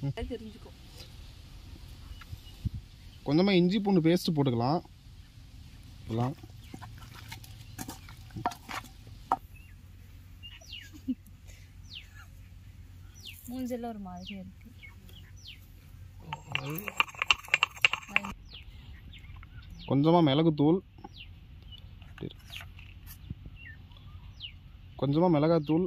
தெரிஞ்சுக்கும் கொஞ்சமாக இஞ்சி பூண்டு பேஸ்ட் போட்டுக்கலாம் இதெல்லாம் மூஞ்செல்லாம் ஒரு மாதிரியா இருக்கு கொஞ்சமாக மிளகுத்தூள் கொஞ்சமாக மிளகாத்தூள்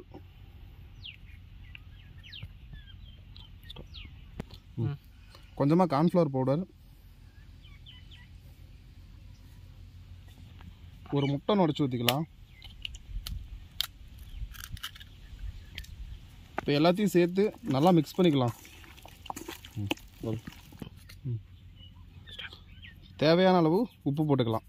ம். கொஞ்சமாக கார்ன்ஃப்ளவர் பவுடர் ஒரு முட்டை நுடைச்சி ஊற்றிக்கலாம் இப்போ எல்லாத்தையும் சேர்த்து நல்லா மிக்ஸ் பண்ணிக்கலாம் ம், போதும். ம். தேவையான அளவு உப்பு போட்டுக்கலாம்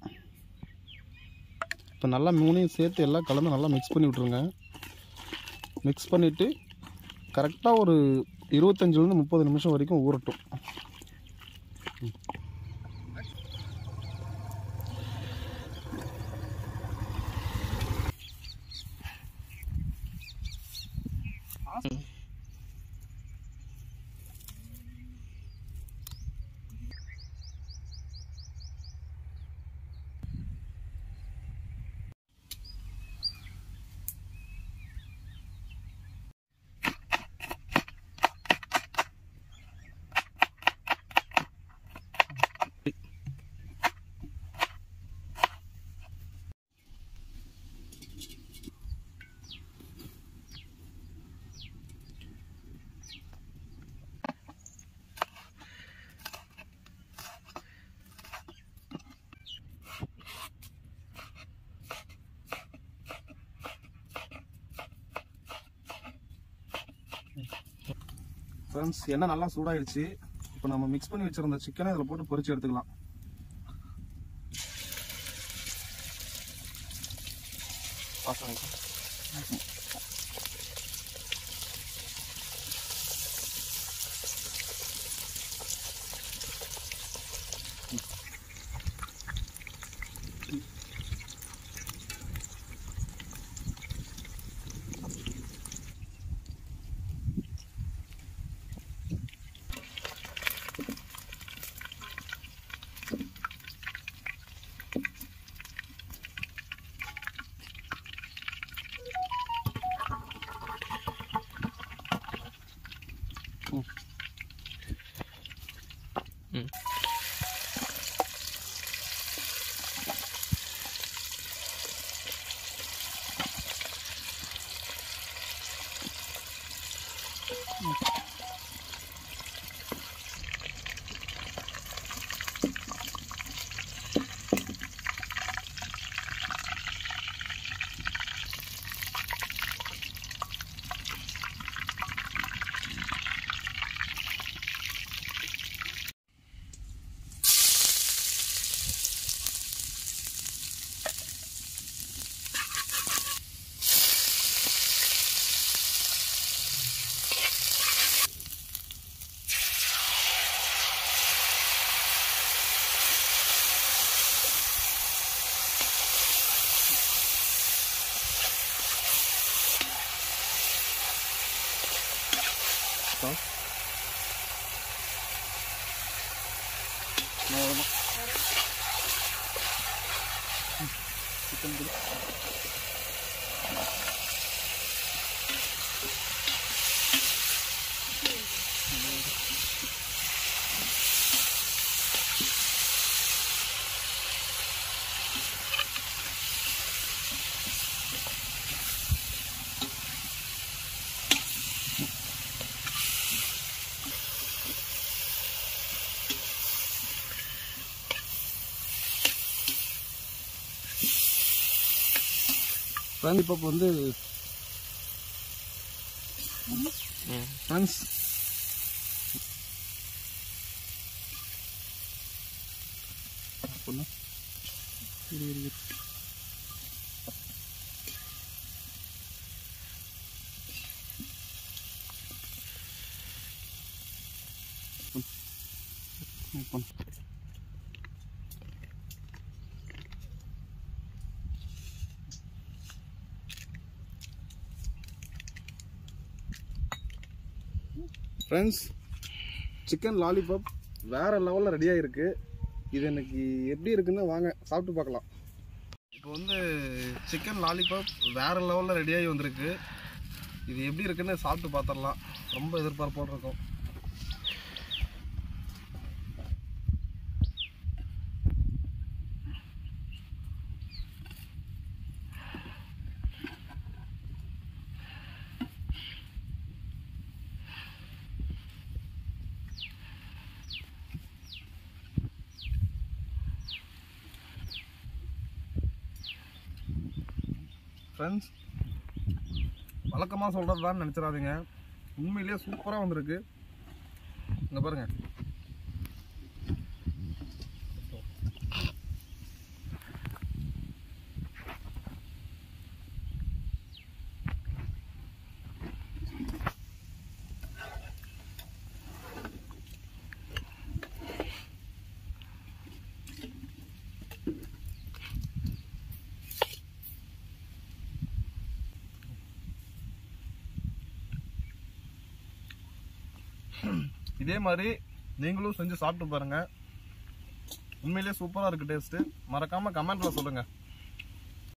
இப்போ நல்லா மூணையும் சேர்த்து எல்லாம் கலந்து நல்லா மிக்ஸ் பண்ணி விட்ருங்க மிக்ஸ் பண்ணிவிட்டு கரெக்டாக ஒரு இருபத்தஞ்சிலேருந்து முப்பது நிமிஷம் வரைக்கும் ஊறட்டும் ஃப்ரெண்ட்ஸ் எண்ணெய் நல்லா சூடாயிடுச்சு இப்போ நம்ம மிக்ஸ் பண்ணி வச்சிருந்த சிக்கனை இதில் போட்டு பொரிச்சு எடுத்துக்கலாம் ஃப்ரெண்ட் இப்போ வந்து ஃப்ரெண்ட்ஸ் பொண்ணு இரு, இரு, இரு. ம், பொண்ணு. ஃப்ரெண்ட்ஸ் சிக்கன் லாலிபாப் வேற லெவலில் ரெடியாக இருக்கு இது எனக்கு எப்படி இருக்குன்னு வாங்க சாப்பிட்டு பார்க்கலாம் இப்போ வந்து சிக்கன் லாலிபாப் வேற லெவலில் ரெடியாகி வந்திருக்கு இது எப்படி இருக்குன்னு சாப்பிட்டு பார்த்துடலாம் ரொம்ப எதிர்பார்ப்போடு இருக்கும் ஃப்ரெண்ட்ஸ் வழக்கமாக சொல்கிறது தான் நினச்சிடாதீங்க உண்மையிலேயே சூப்பராக வந்திருக்கு இங்கே பாருங்க இதே மாதிரி நீங்களும் செஞ்சு சாப்பிட்டு பாருங்க உண்மையிலேயே சூப்பராக இருக்குது டேஸ்ட்டு மறக்காமல் கமெண்ட்டில் சொல்லுங்கள்